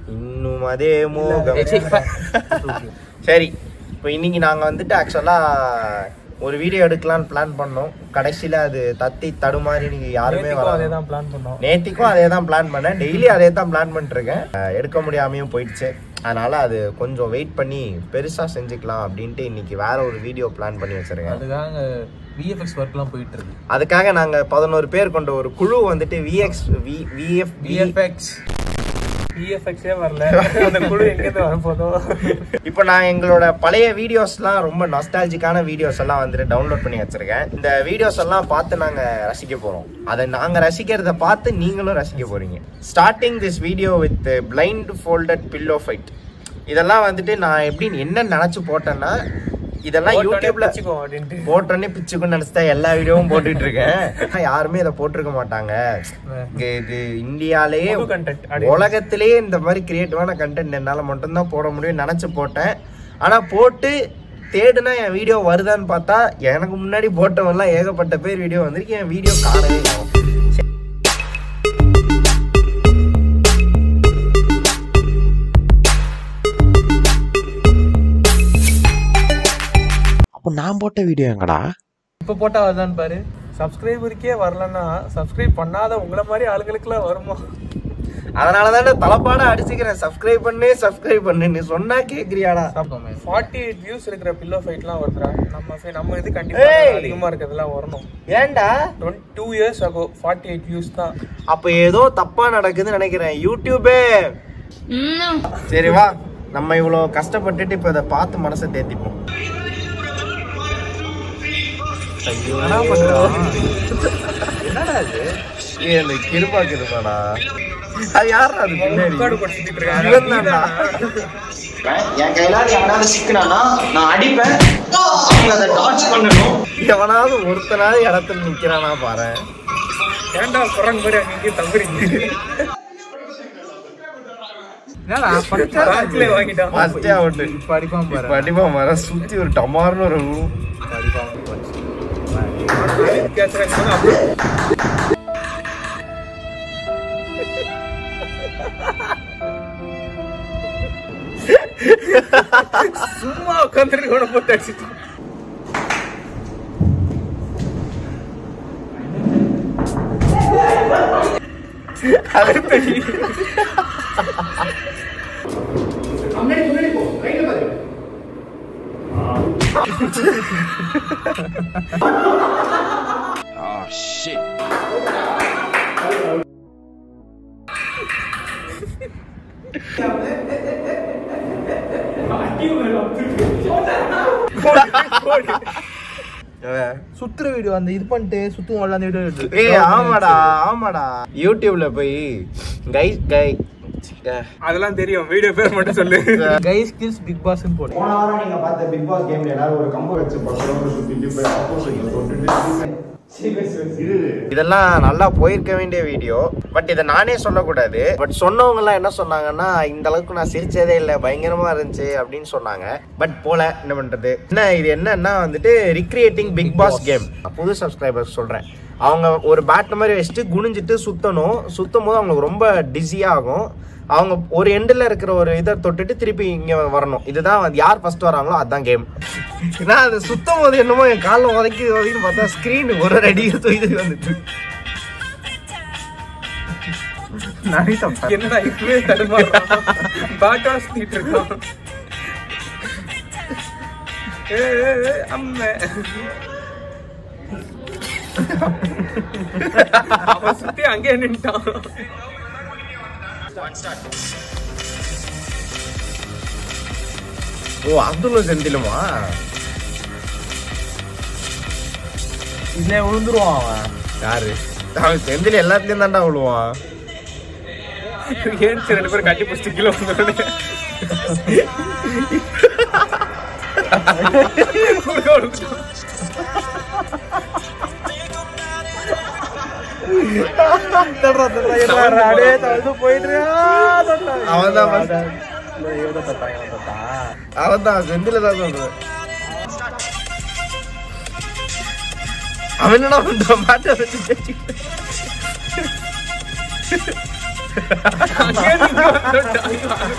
இன்னும் அதே மோகம் சரி இப்போ இன்னைக்கு நாங்க வந்துட்டு ஆக்சுவலா ஒரு வீடியோ எடுக்கலாம்னு பிளான் பண்ணோம் கடைசியில அது தத்தி தடுமாறி நீங்க யாருமே அதே வர தான் பிளான் பண்ணோம் நேத்திக்கும் அதே தான் பிளான் பண்ணேன் டெய்லி அதே தான் பிளான் பண்ணிட்டு இருக்கேன் அஹ் எடுக்க முடியாமையும் போயிடுச்சு அதனால அது கொஞ்சம் வெயிட் பண்ணி பெருசா செஞ்சுக்கலாம் அப்படின்ட்டு இன்னைக்கு வேற ஒரு வீடியோ பிளான் பண்ணி வச்சிருக்கேன் அதுக்காக விஎஃப்எக்ஸ் ஒர்க்லாம் போயிட்டு இருக்கு அதுக்காக நாங்க பதினோரு பேர் கொண்ட ஒரு குழு வந்துட்டு விஎக்ஸ் வி விஎஃப் விஎஃப்எக்ஸ் விஎஃப்எக்ஸே வரல அந்த குழு எங்கேருந்து வரப்போதோ இப்போ நான் எங்களோட பழைய வீடியோஸ்லாம் ரொம்ப நாஸ்டாலஜிக்கான வீடியோஸ் எல்லாம் வந்துட்டு டவுன்லோட் பண்ணி வச்சிருக்கேன் இந்த வீடியோஸ் எல்லாம் பார்த்து நாங்க ரசிக்க போறோம் அதை நாங்க ரசிக்கிறத பார்த்து நீங்களும் ரசிக்க போறீங்க starting this video with blindfolded pillow fight இதெல்லாம் வந்துட்டு நான் எப்படி என்ன நினைச்சு போட்டேன்னா இதெல்லாம் யூடியூப்ல வச்சுக்கோ அப்படின்ட்டு போட்டோன்னே பிச்சுக்குன்னு நினைச்சா எல்லா வீடியோவும் போட்டுட்டு இருக்கேன் ஆனா யாருமே இதை போட்டிருக்க மாட்டாங்க இது இது இந்தியாலேயே புது content. அப்படி. உலகத்திலேயே இந்த மாதிரி கிரியேட்டிவான கண்டென்ட் என்னால மட்டும்தான் போட முடியும் நினைச்சு போட்டேன் ஆனா போட்டு தேடுனா என் வீடியோ வருதான்னு பார்த்தா எனக்கு முன்னாடி போட்டவன்லாம் ஏகப்பட்ட பேர் வீடியோ வந்திருக்கு என் வீடியோ காணவே இல்லை. அப்போ நான் போட்ட வீடியோ எங்கடா இப்போ போட்டா வருதான்னு பாரு சப்ஸ்கிரைபருக்கே வரலன்னா சப்ஸ்கிரைப் பண்ணாத உங்களை மாதிரி ஆளுங்களுக்குலாம் வருமா அதனால தானே தலப்பாட அடிச்சுக்கிறேன் சப்ஸ்கிரைப் பண்ணு சப்ஸ்கிரைப் பண்ணு நீ சொன்னா கேக்குறியாடா ஃபார்ட்டி எயிட் வியூஸ் இருக்கிற பில்லோ ஃபைட்லாம் வருதுடா நம்ம fi- நம்ம இது கண்டிப்பா ஏய். அதிகமா இருக்கிறதுலாம் வரணும் ஏன்டா டூ இயர்ஸ் ஆகோ ஃபார்ட்டி எயிட் வியூஸ் தான் அப்ப ஏதோ தப்பா நடக்குதுன்னு நினைக்கிறேன் யூடியூபே சரி வா நம்ம இவ்வளவு கஷ்டப்பட்டுட்டு இப்ப இதை பார்த்து மனசை தேத்திப்போம் என்னடா இது ஏய், அந்த கிருபா கிருபாடா அது யாரா அது பின்னாடி முக்காடு போட்டு சுத்திட்டு இருக்காங்க. இவன் தான்டா. என் கையிலாவது எவனாவது சிக்கினானா நான் அடிப்பேன் அவங்க அதை டார்ச் பண்ணணும் எவனாவது ஒருத்தனாவது இடத்துல நிக்கிறானா பாரு ஏன்டா குரங்கு மாதிரி அங்க இங்கேயும் தங்குறீங்க ராக்கிலே வாங்கிட்டான் ஃபர்ஸ்டே அவுட் இப்ப அடிப்பான் பாரு இப்ப அடிப்பா மர சுத்தி ஒரு டமார்னு ஒரு விழும். கேட்கறாங்க அப்படியே சும்மா உட்காந்துட்டு கூட போட்டு அடிச்சுட்டு சுத்துற வீடியோ அந்த இது பண்ணிட்டு சுத்துவோம்ல அந்த வீடியோ ஏய் ஆமாடா ஆமாடா யூடியூப்ல போய் கைஸ் கை அதெல்லாம் தெரியும் வீடியோ பேர் மட்டும் சொல்லு கைஸ் கில்ஸ் பிக் பாஸ் போடு போன வாரம் நீங்க பார்த்த பிக் பாஸ் கேம்ல எல்லாரும் ஒரு கம்பு வச்சு பசங்க சுத்திட்டு போய் ஆப்போசிட்ல தொட்டுட்டு இதெல்லாம் நல்லா போயிருக்க வேண்டிய வீடியோ பட் இதை நானே சொல்லக்கூடாது பட் சொன்னவங்க எல்லாம் என்ன சொன்னாங்கன்னா இந்த அளவுக்கு நான் சிரிச்சதே இல்லை பயங்கரமா இருந்துச்சு அப்படின்னு சொன்னாங்க பட் போல என்ன பண்றது என்ன இது என்னன்னா வந்துட்டு ரிக்ரியேட்டிங் பிக் பாஸ் கேம் புது சப்ஸ்கிரைபர்ஸ் சொல்றேன் அவங்க ஒரு பேட் மாதிரி வச்சுட்டு குனிஞ்சிட்டு சுத்தணும் சுத்தும் போது அவங்களுக்கு ரொம்ப டிஸியா ஆகும் அவங்க ஒரு எண்டில் இருக்கிற ஒரு இதை தொட்டுட்டு திருப்பி இங்க வரணும் இதுதான் வந்து யார் ஃபர்ஸ்ட் வராங்களோ அதுதான் கேம் நான் அது சுத்தம் போது என்னமோ என் காலில் உதைக்கி உதைக்கின்னு பார்த்தா ஸ்க்ரீன் ஒரு ஒரு அடி இது வந்துட்டு என்னடா இப்பவே தடுமாறுறான் பாட்டோட சுத்திட்டு இருக்கான் ஏய், ஏய், ஏய், அம்மே. அவன் சுத்தி அங்கே நின்ட்டான் ஓ அப்துல்ல செந்திலுமா இதுல விழுந்துருவான் அவன் யாரு அவன் செந்தில் எல்லாத்துலயும் தான்டா விழுவான் ஏன் ரெண்டு பேரும் கட்டி பிடிச்சி கீழே வந்துடுறேன் அவன் தான் அவன் தான் செந்தில தான் சொல்றேன் அவன் என்னடா இந்த மாட்டை வச்சு தேய்ச்சிக்கிட்டு?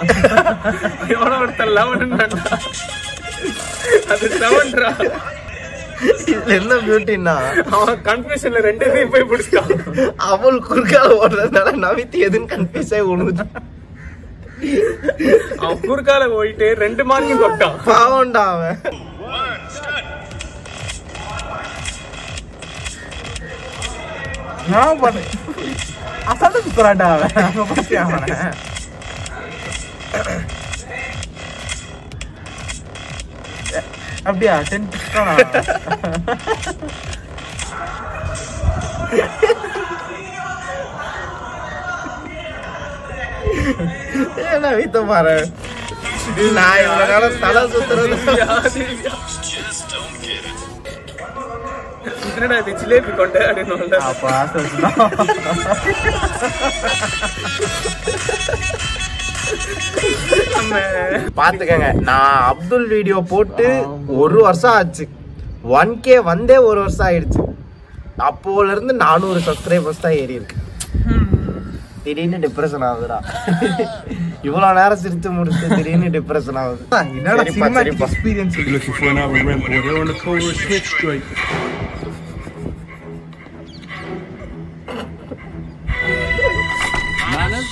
எவனோ ஒருத்தன் லெவன் அது செவன்ரா இதுல என்ன பியூட்டின்னா அவன் கன்ஃபியூஷன்ல ரெண்டு இதையும் போய் பிடிச்சிட்டான் அவள் குறுக்கால ஓடுறதுனால நவித்தி எதுன்னு கன்ஃபியூஸ் ஆகி உழுது அவன் குறுக்கால போயிட்டு ரெண்டு மார்க்கும் தொட்டான் பாவம்டா அவன் நான் பண்ணேன் அசால்ட்டு சுத்துறான்டா அவன் அங்க பாத்தியா அவனை அப்படியா டென் ஏன்னா வீத்த பாரு நான் இவ்வளவு நேரம் தலை சுத்துறது என்னடா இது ஜிலேபி கொண்ட அப்படின்னு அப்ப ஆசை வச்சுதான் பாத்துக்கங்க நான் அப்துல் வீடியோ போட்டு ஒரு வருஷம் ஆச்சு ஒன் கே வந்தே ஒரு வருஷம் ஆயிடுச்சு அப்போல இருந்து நானூறு சப்ஸ்கிரைபர்ஸ் தான் ஏறி இருக்கு திடீர்னு டிப்ரெஷன் ஆகுதுடா இவ்வளவு நேரம் சிரிச்சு முடிச்சு திடீர்னு டிப்ரெஷன் ஆகுது என்னடா சரிப்பா, சரிப்பா. Experience Looking for another red boy. They're on the corner of Smith Street. Manners?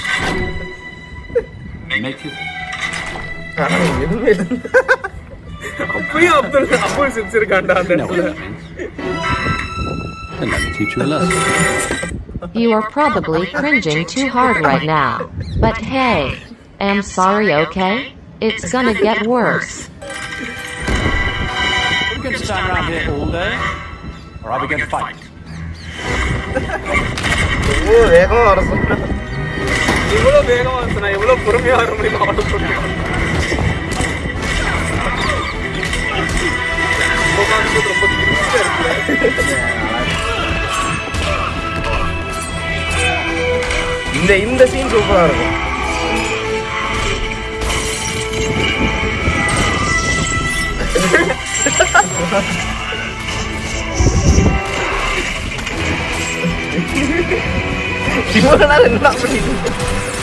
Make it. ஆனா எதுவுமே இல்லை. அப்பயும் அப்துல் அப்துல் சிரிச்சிருக்கான்டா அந்த No இடத்துல offense. And let me teach you a lesson. You are probably cringing too hard right now. But hey, I'm sorry, okay? It's gonna get worse. We're going to stand around here all day, or are we going to fight? ஓ வேகமா வர சொன்னா இவ்வளவு வேகமா வந்து நான் எவ்வளவு பொறுமையா வர முடியுமா அவ்வளவு பொறுமையா ரொம்ப காமிச்சது ரொம்ப திருப்தியா இருக்குல்ல இந்த இந்த சீன் சூப்பரா இருக்கும் இவ்வளவு நேரம் என்ன பண்ணிட்டு இருக்க?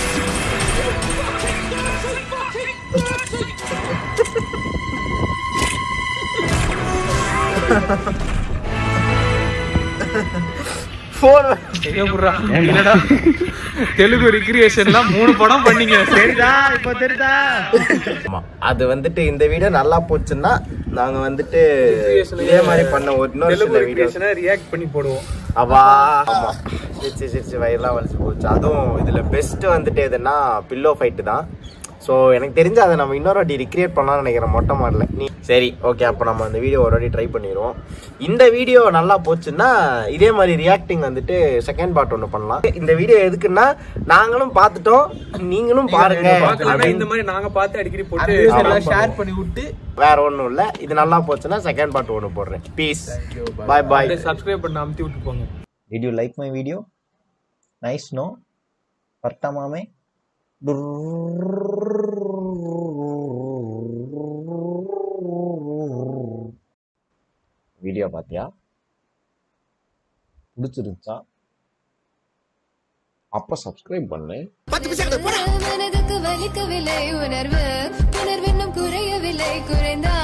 போன் சரியா புடுறா. என்னடா தெலுங்கு ரிக்ரியேஷன்லாம் மூணு படம் பண்ணீங்க சரிடா இப்போ தெரியுதா ஆமா அது வந்துட்டு இந்த வீடியோ நல்லா போச்சுன்னா நாங்க வந்துட்டு இதே மாதிரி பண்ண ஒரு இன்னொரு தெலுங்கு சில வீடியோ ரிக்ரியேஷனை ரியாக்ட் பண்ணி போடுவோம் அவா ஆமா சிரிச்சு சிரிச்சு வயிறுலாம் வலிச்சு போச்சு அதுவும் இதுல பெஸ்ட் வந்துட்டு எதுன்னா பில்லோ ஃபைட்டு தான் ஸோ எனக்கு தெரிஞ்சு அதை நம்ம இன்னொரு வாட்டி ரிக்ரியேட் பண்ணலாம்னு நினைக்கிறேன் மொட்டை மாடல நீ சரி ஓகே அப்போ நம்ம அந்த வீடியோ ஒரு வாட்டி ட்ரை பண்ணிடுவோம் இந்த வீடியோ நல்லா போச்சுன்னா இதே மாதிரி ரியாக்டிங் வந்துட்டு செகண்ட் பார்ட் ஒன்று பண்ணலாம் இந்த வீடியோ எதுக்குன்னா நாங்களும் பார்த்துட்டோம் நீங்களும் பாருங்க பார்க்கலன்னா இந்த அப்படின்னு மாதிரி நாங்க பார்த்து அடிக்கடி அந்த போட்டு videos ஆமா. எல்லாம் ஷேர் பண்ணி விட்டு வேற ஒன்றும் இல்லை இது நல்லா போச்சுன்னா செகண்ட் பார்ட் ஒன்று போடுறேன் பீஸ் பாய் பாய் சப்ஸ்கிரைப் பண்ண அமுத்தி விட்டு போங்க Did you like my video? Nice, no? Parta mame? Video பார்த்தியா பிடிச்சிருந்துச்சா அப்போ சப்ஸ்கிரைப் பண்ணு மனதுக்கு வலிக்கவில்லை உணர்வு உணர்வின்னும் குறையவில்லை குறைந்தா